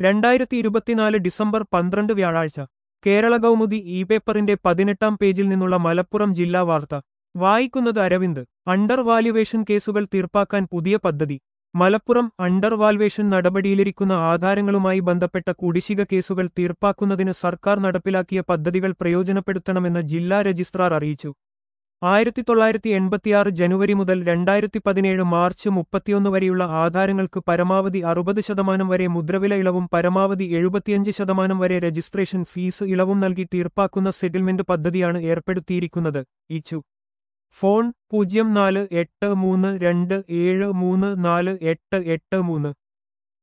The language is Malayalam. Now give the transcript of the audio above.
രണ്ടായിരത്തി ഇരുപത്തിനാല് ഡിസംബർ പന്ത്രണ്ട് വ്യാഴാഴ്ച കേരള കൗമുദി ഇ പേപ്പറിന്റെ പതിനെട്ടാം പേജിൽ നിന്നുള്ള മലപ്പുറം ജില്ലാ വാർത്ത വായിക്കുന്നത് അരവിന്ദ് അണ്ടർ വാല്യുവേഷൻ കേസുകൾ തീർപ്പാക്കാൻ പുതിയ പദ്ധതി മലപ്പുറം അണ്ടർ വാൽവേഷൻ നടപടിയിലിരിക്കുന്ന ആധാരങ്ങളുമായി ബന്ധപ്പെട്ട കുടിശ്ശിക കേസുകൾ തീർപ്പാക്കുന്നതിന് സർക്കാർ നടപ്പിലാക്കിയ പദ്ധതികൾ പ്രയോജനപ്പെടുത്തണമെന്ന് ജില്ലാ രജിസ്ട്രാർ അറിയിച്ചു ആയിരത്തി തൊള്ളായിരത്തി എൺപത്തിയാറ് ജനുവരി മുതൽ രണ്ടായിരത്തി പതിനേഴ് മാർച്ച് മുപ്പത്തിയൊന്ന് വരെയുള്ള ആധാരങ്ങൾക്ക് പരമാവധി അറുപത് ശതമാനം വരെ മുദ്രവില ഇളവും പരമാവധി എഴുപത്തിയഞ്ച് ശതമാനം വരെ രജിസ്ട്രേഷൻ ഫീസ് ഇളവും നൽകി തീർപ്പാക്കുന്ന സെറ്റിൽമെന്റ് പദ്ധതിയാണ് ഏർപ്പെടുത്തിയിരിക്കുന്നത് ഇച്ചു ഫോൺ പൂജ്യം നാല് എട്ട് മൂന്ന് രണ്ട് ഏഴ് മൂന്ന് നാല് എട്ട് എട്ട് മൂന്ന്